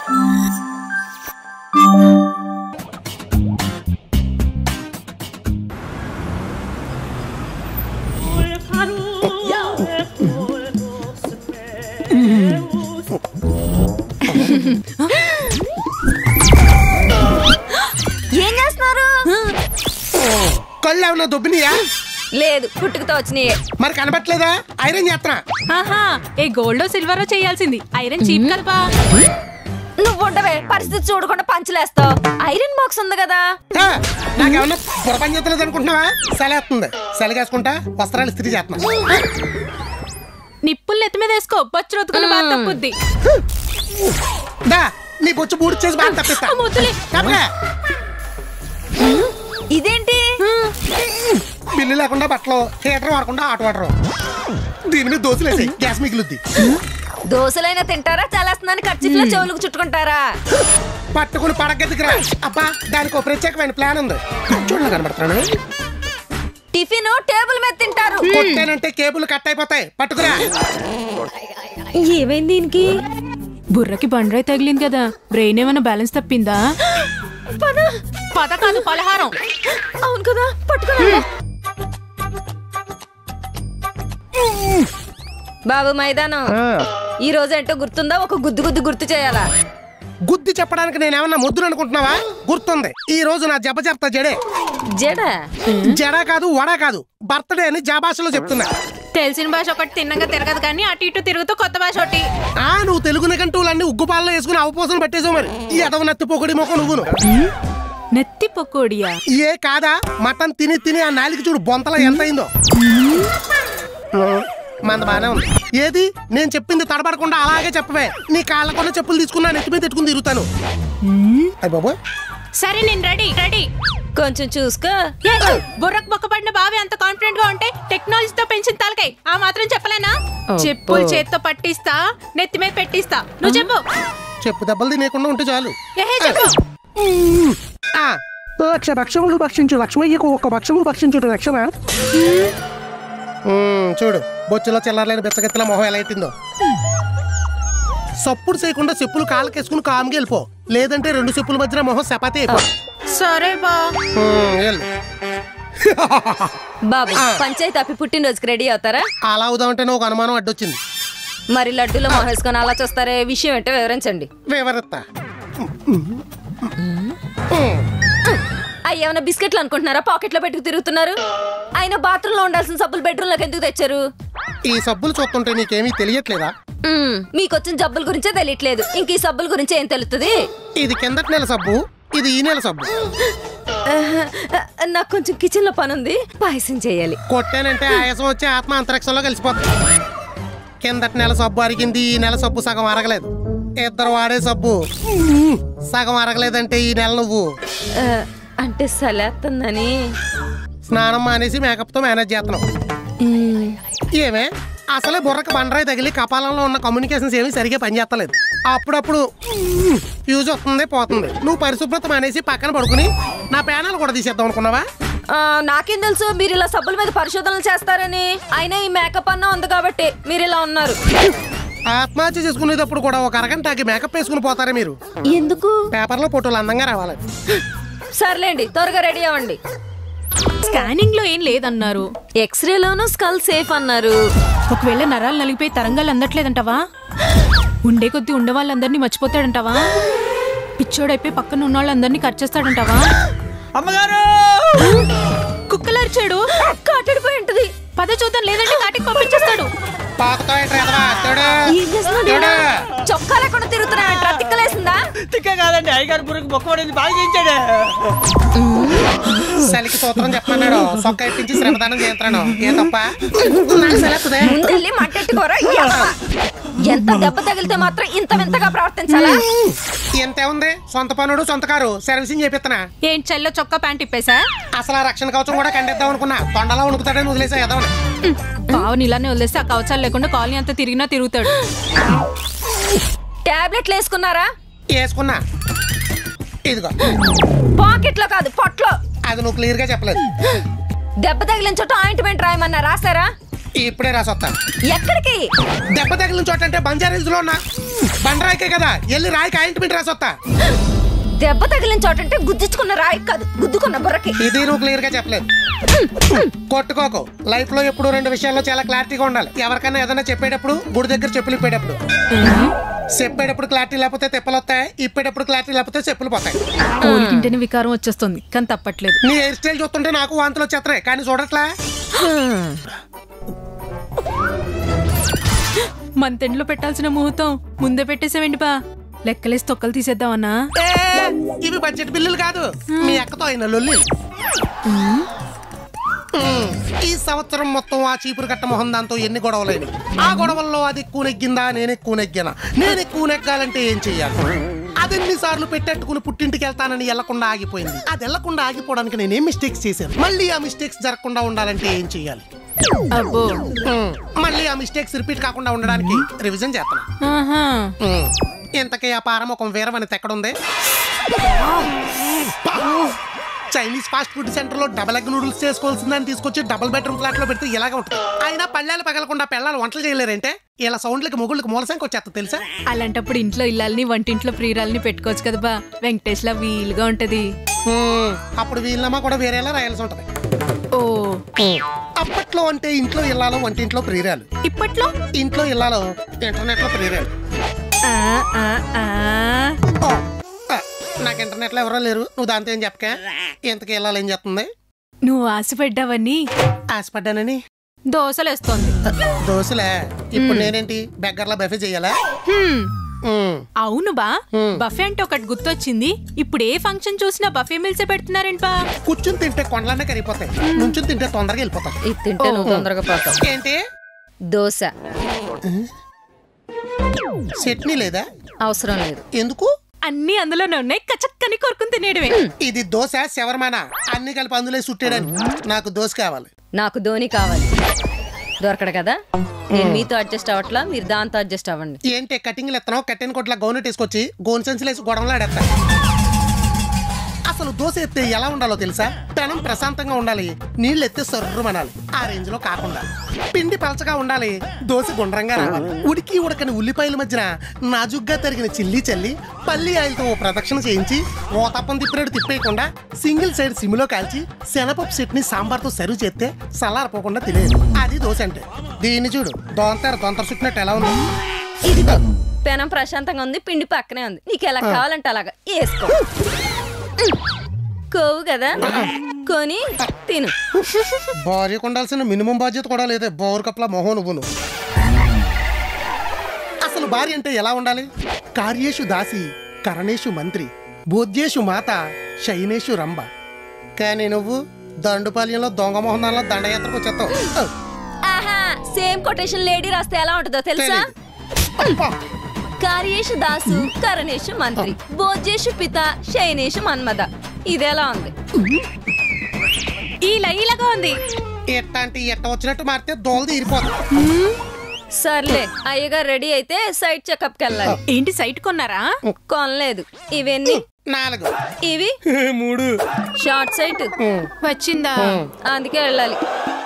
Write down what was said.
ఏం చేస్తున్నారు కళ్ళు ఏమన్నా దొబ్బినాయా లేదు పుట్టుకతో వచ్చినాయే మరి కనబట్టలేదా ఐరన్ చేస్తున్నా ఆహా ఏ గోల్డ్ సిల్వర్ చేయాల్సింది ఐరన్ చీప్ కదపా నువ్వు ఉండవే పరిస్థితి చూడకుండా పంచలేస్తావు ఐరన్ బాక్స్ ఉంది కదా హే, నాకేమన్నా పురపని చేతలేదు అనుకుంటున్నావా సెలేస్తుంది సెలగేసుకుంటా వస్త్రాలు ఇస్త్రీ చేస్తున్నా నిప్పులు నెత్తి మీద వేసుకో బొచ్చు రొత్తుకుని బాగా తప్పుద్ది దా నీ బొచ్చు బూడి చేసి బాగా తప్పిస్తా ఆ, వద్దులే. తప్పగా ఇదేంటి బిల్లు లేకుండా బట్టలు హీటర్ వాడకుండా ఆట వాడరు దీని మీద దోశలేసి గ్యాస్ మిగిలిద్ది దోశలైనా తింటారా చలేస్తుందని ఖర్చులో చెవులకు చుట్టుకుంటారా పట్టుకుని పడగదికిరా అబ్బా దానికి ఒక ప్రత్యేకమైన ప్లాన్ ఉంది చూడండి కనబడుతున్నాను టిఫిన్ టేబుల్ మీద తింటారు కొట్టానంటే కేబుల్ కట్ అయిపోతాయి పట్టుకురా ఏమైంది దీనికి బుర్రకి బండరాయి తగిలింది కదా బ్రెయిన్ ఏమైనా బ్యాలెన్స్ తప్పిందా పద పద కాదు పలహారం అవును కదా పట్టుకురా బాబు మైదానం ఈ రోజు ఏంటో గుర్తుందా ఒక గుద్దు గుద్దు గుర్తు చేయాలా గుద్ది చెప్పడానికి నేనేమన్నా ముద్దులు అనుకుంటున్నావా గుర్తుంది ఈ రోజు నా జప చెప్తా జడే జడ జడా కాదు వడా కాదు బర్త్డే అని జా భాషలో చెప్తున్నా తెలిసిన భాష ఒకటి తిన్నగా తిరగదు కానీ అటు ఇటు తిరుగుతూ కొత్త భాష ఒకటి ఆ నువ్వు తెలుగు నిఘంటువులన్నీ ఉగ్గుపాలలో వేసుకుని అవపోసలు పెట్టేసావు మరి ఈ ఎదవ నత్తి పొగడి మొక్క నువ్వును నెత్తి పొక్కోడియా ఏ కాదా మటన్ తిని తిని ఆ నాలికి చూడు బొంతల ఎంత అయిందో మంద బానే ఉంది ఏది నేను చెప్పింది తడబడకుండా అలాగే చెప్పవే నీ కాళ్ళకున్న చెప్పులు తీసుకున్నా నెత్తి మీద పెట్టుకుని తిరుగుతాను అయ్య బాబు సరే నేను రెడీ రెడీ కొంచెం చూసుకో ఏ, బుర్రకు బొక్కపడిన బావి అంత కాన్ఫిడెంట్ గా ఉంటే టెక్నాలజీతో పెంచిన తలకాయ ఆ మాత్రం చెప్పలేనా చెప్పులు చేత్తో పట్టిస్తా నెత్తి మీద పెట్టిస్తా నువ్వు చెప్పు చెప్పు దెబ్బలు తినేయకుండా ఉంటే చాలు ఏహే చెప్పు ఆ, లక్ష భక్షములు భక్షించు లక్ష్మయ్యకు ఒక భక్షములు భక్షించుట రక్షణ చూడు బొచ్చులో చిల్లరలేని బెచ్చగెత్తల మొహం ఎలా ఎత్తిందో సప్పుడు చేయకుండా చెప్పులు కాళ్ళకేసుకుని కామ్కి వెళ్ళిపో లేదంటే రెండు చెప్పుల మధ్యన మొహం చపాతీ అయిపో సరే బా ఉమ్, వెళ్ళు. బాబు పంచాయతీ అప్పి పుట్టినరోజుకి రెడీ అవుతారా అలా అవుదామంటే ఒక అనుమానం అడ్డొచ్చింది మరి లడ్డూలో మోహేసుకొని అలా చూస్తారే విషయం ఏంటో వివరించండి వివరిస్తా అయ్యి ఏమైనా బిస్కెట్లు అనుకుంటున్నారా పాకెట్లో పెట్టుకు తిరుగుతున్నారు ఆయన బాత్రూంలో ఉండాల్సిన సబ్బులు బెడ్రూమ్ లోకి ఎందుకు తెచ్చారు ఈ సబ్బులు చూస్తుంటే నీకేమీ తెలియట్లేదా మ్మ్, మీకు వచ్చిన జబ్బుల గురించే తెలియట్లేదు ఇంక ఈ సబ్బుల గురించి ఏం తెలుస్తుంది ఇది కిందటి నెల సబ్బు ఇది ఈ నెల సబ్బు నాకు కొంచెం కిచెన్ లో పని ఉంది పాయసం చేయాలి కొట్టానంటే ఆయాసం వచ్చి ఆత్మ అంతరిక్షంలో కలిసిపోతుంది కిందటి నెల సబ్బు అరిగింది ఈ నెల సబ్బు సగం అరగలేదు ఇద్దరు వాడే సబ్బు ఉమ్, సగం అరగలేదంటే ఈ నెల నువ్వు ఆ, అంటే సలేస్తుందని స్నానం మానేసి మేకప్తో మేనేజ్ చేస్తున్నావు ఏమే అసలే బుర్రకు బండరాయి తగిలి కపాలంలో ఉన్న కమ్యూనికేషన్స్ ఏమీ సరిగ్గా పనిచేస్తలేదు అప్పుడప్పుడు ఉమ్, ఫ్యూజ్ వస్తుంది పోతుంది నువ్వు పరిశుభ్రత మానేసి పక్కన పడుకుని నా పేనాలు కూడా తీసేద్దాం అనుకున్నావా ఆ, నాకేం తెలుసు మీరు ఇలా సబ్బుల మీద పరిశోధనలు చేస్తారని అయినా ఈ మేకప్ అన్న ఉంది కాబట్టి మీరు ఇలా ఉన్నారు ఆత్మహత్య చేసుకునేటప్పుడు కూడా ఒక అరగంట ఆగి మేకప్ వేసుకుని పోతారా మీరు ఎందుకు పేపర్లో ఫోటోలు అందంగా రావాలి సర్లేండి త్వరగా రెడీ అవ్వండి స్కానింగ్ లో ఏం లేదన్నారు ఎక్స్రేలోను స్కల్ సేఫ్ అన్నారు ఒకవేళ నరాలు నలిగిపోయి తరంగాలు అందట్లేదంటావా ఉండే కొద్దీ ఉండే వాళ్ళందరినీ మర్చిపోతాడంటావా పిచ్చోడైపోయి పక్కన ఉన్న వాళ్ళందరినీ కట్ చేస్తాడంటావా అమ్మగారు కుక్కలరిచాడు కాటడిపోయి ఉంటది పద చూద్దాం లేదంటే కాటికి పంపించేస్తాడు పాకతో ఏంట్రా ఎదవా? చూడు. ఏం చేస్తున్నాడు ఈయన? చొక్కా లేకుండా తిరుగుతున్నా తిక్కలేసిందా తిక్క కాదండి అయ్యగారు బుర్రకు మొక్క పడింది బాగా చేయించాడు చలికి సూత్రం చెప్పమన్నాడు సొక్క ఇప్పించి శ్రమదానం చేస్తున్నాను ఏ తప్ప నాకు సెలవుతుంది. ముందెళ్ళి మంటెట్టుకోరా ఈ అమ్మ. ఎంత దెబ్బ తగిలితే మాత్రం ఇంత వింతగా ప్రవర్తించాలా ఎంతే ఉంది సొంత పనుడు సొంత కారు సర్వీసింగ్ చేపిస్తున్నా ఏంటి చెల్లో చొక్కా ప్యాంట్ ఇప్పేసా అసలు ఆ రక్షణ కవచం కూడా కండిద్దాం అనుకున్నా తొండలా ఉణుకుతాడని వదిలేసా ఎదవని బావని ఇలానే వదిలేస్తే ఆ కవచాలు లేకుండా కాలనీ అంతా తిరిగినా తిరుగుతాడు టాబ్లెట్లు వేసుకున్నారా వేసుకున్నా ఇదిగో పాకెట్ లో కాదు పొట్లో అది నువ్వు క్లియర్ గా చెప్పలేదు దెబ్బ తగిలిన చోట ఆయింట్మెంట్ రాయమన్నా రాసారా ఇప్పుడే రాసొస్తా ఎక్కడికి దెబ్బ తగిలిన చోట అంటే బంజారీల్స్ లో ఉన్నా బండరాయికే కదా వెళ్ళి రాయికి ఆయింట్మెంట్ రాసొస్తా దెబ్బ తగిలిన చోటంటే గుద్దించుకున్న రాయి కాదు గుద్దుకున్న బుర్రకి ఇది నువ్వు క్లియర్ గా చెప్పలేదు కొట్టుకోకు లైఫ్ లో ఎప్పుడు రెండు విషయాల్లో చాలా క్లారిటీగా ఉండాలి ఎవరికైనా ఏదైనా చెప్పేటప్పుడు గుడి దగ్గర చెప్పులు ఇప్పేటప్పుడు చెప్పేటప్పుడు క్లారిటీ లేకపోతే తెప్పలు వస్తాయి ఇప్పేటప్పుడు క్లారిటీ లేకపోతే చెప్పులు పోతాయి కోలికింటేనే వికారం వచ్చేస్తుంది కానీ తప్పట్లేదు నీ హెయిర్ స్టైల్ చూస్తుంటే నాకు వాంతులు వచ్చేస్తున్నాయి కానీ చూడట్లా మంతెండ్లో పెట్టాల్సిన ముహూర్తం ముందే పెట్టేసావేంటి బా లెక్కలేసి తొక్కలు తీసేద్దామన్నా ఏ, ఇవి బడ్జెట్ బిల్లులు కాదు మీ అక్కతో అయిన లొల్లి ఉమ్, ఈ సంవత్సరం మొత్తం ఆ చీపురు కట్ట మొహం దాంతో ఎన్ని గొడవలైనవి ఆ గొడవల్లో అది ఎక్కువ నెగ్గిందా నేను ఎక్కువ నెగ్గానా నేను ఎక్కువ నెగ్గాలంటే ఏం చెయ్యాలి అదెన్ని సార్లు పెట్టెట్టుకుని పుట్టింటికి వెళ్తానని వెళ్లకుండా ఆగిపోయింది అది వెళ్లకుండా ఆగిపోవడానికి నేనేం మిస్టేక్స్ చేశాను మళ్ళీ ఆ మిస్టేక్స్ జరగకుండా ఉండాలంటే ఏం చెయ్యాలి అబ్బో ఉమ్, మళ్ళీ ఆ మిస్టేక్స్ రిపీట్ కాకుండా ఉండడానికి రివిజన్ చేస్తాను ఆహా ఉమ్. ఇంతకీ ఆ పారముఖం వీరమని ఎక్కడుంది చైనీస్ ఫాస్ట్ ఫుడ్ సెంటర్ లో డబల్ ఎగ్ నూడిల్స్ చేసుకోవాల్సిందని తీసుకొచ్చి డబుల్ బెడ్రూమ్ ఫ్లాట్ లో పెడితే ఇలాగ ఉంటుంది అయినా పళ్ళాలు పగలకుండా పెళ్ళాలు వంటలు చేయలేరంటే ఇలా సౌండ్లకి మొగుళ్ళకి మూలసంకి వచ్చేస్తా తెలుసా అలాంటప్పుడు ఇంట్లో ఇల్లాలని వంటింట్లో ప్రియురాలని పెట్టుకోవచ్చు కదా బా వెంకటేష్లా వీలుగా ఉంటది ఉమ్, అప్పుడు వీళ్ళమ్మా కూడా వేరేలా రాయాల్సి ఉంటది ఓ అప్పట్లో అంటే ఇంట్లో ఇల్లాలో వంటింట్లో ప్రియురాలు ఇప్పట్లో ఇంట్లో ఇల్లాలో ఇంటర్నెట్ లో ప్రియురాలు ఆ, ఆ, ఆ. ఓ, ఆ, నాకు ఇంటర్నెట్ లో ఎవరో లేరు నువ్వు దాంతో ఏం చెప్పక ఇంతకీ ఇల్లాలు ఏం చేస్తుంది నువ్వు ఆశపడ్డావని ఆశపడ్డానని దోశలేస్తోంది దోశలే ఇప్పుడు నేనేంటి బెగ్గర్లా బఫే చెయ్యాలా హ్మ్. ఉమ్, అవును బా హ్మ్. బఫే అంటే ఒకటి గుర్తొచ్చింది ఇప్పుడు ఏ ఫంక్షన్ చూసినా బఫే మిల్సే పెడుతున్నారేంటి బా కూర్చుని తింటే కొండలనే కరిగిపోతాయి నుంచుని తింటే తొందరగా వెళ్ళిపోతాయి ఇది తింటే నువ్వు తొందరగా పోతావు ఏంటి దోశ చట్నీ లేదా అవసరం లేదు ఎందుకు అన్ని అందులోనే ఉన్నాయి కచక్కని కొరుకుని తినేయడమే ఇది దోశ శవర్మాన అన్ని కలిపి అందులో సుట్టాడని నాకు దోశ కావాలి నాకు ధోని కావాలి దొరకడు కదా నేను మీతో అడ్జస్ట్ అవ్వట్లా మీరు దాంతో అడ్జస్ట్ అవ్వండి ఏంటి కటింగ్లు ఎత్తనావు కట్టిన కొట్ల గౌను తీసుకొచ్చి గోన్ సెన్సులేసి గొడవలు ఆడేస్తా అసలు దోశ ఎత్తే ఎలా ఉండాలో తెలుసా పెనం ప్రశాంతంగా ఉండాలి నీళ్ళు ఎత్తే సర్రుమనాలి ఆ రేంజ్ లో కాకుండా పిండి పలచగా ఉండాలి దోశ గుండ్రంగా రావాలి ఉడికి ఉడకని ఉల్లిపాయల మధ్యన నాజుగ్గా తరిగిన చిల్లి చల్లి పల్లి ఆయిల్తో ఓ ప్రదక్షిణ చేయించి ఓతప్పం తిప్పినట్టు తిప్పేయకుండా సింగిల్ సైడ్ సిమ్లో కాల్చి శనపప్పు చట్నీ సాంబార్తో సర్వ్ చేస్తే సలారిపోకుండా తినేది అది దోశ అంటే దీన్ని చూడు దొంతర దొంతర చుట్టినట్టు ఎలా ఉంది ఇదిగో పెనం ప్రశాంతంగా ఉంది పిండి పక్కనే ఉంది నీకు ఎలా కావాలంటే అలాగా వేసుకో కోవు కదా కొని తిను భార్యకు ఉండాల్సిన మినిమం బాధ్యత కూడా లేదే బోర్ కప్ల మొహం నువ్వును అసలు భార్య అంటే ఎలా ఉండాలి కార్యేషు దాసి కరణేషు మంత్రి బోధ్యేషు మాత శైనేషు రంభ కానీ నువ్వు దండుపాల్యంలో దొంగ మొహం దానిలో దండయాత్రకు వచ్చేస్తావు ఆహా సేమ్ కొటేషన్ లేడీ రాస్తే ఎలా ఉంటుందో తెలుసా తెలీదు. అబ్బా, కార్యేషు దాసు కరణేషు మంత్రి భోజ్యేషు పిత శయనేషు మన్మద ఇదెలా ఉంది ఈ లైలాగా ఉంది ఎట్టాంటి ఎట్ట వచ్చినట్టు మారితే దోలు తీరిపోతుంది సర్లే అయ్యగారు రెడీ అయితే సైట్ చెకప్కి వెళ్ళాలి ఏంటి సైట్ కొన్నారా కొనలేదు ఇవన్నీ నాలుగు ఇవి మూడు షార్ట్ సైట్ వచ్చిందా అందుకే వెళ్ళాలి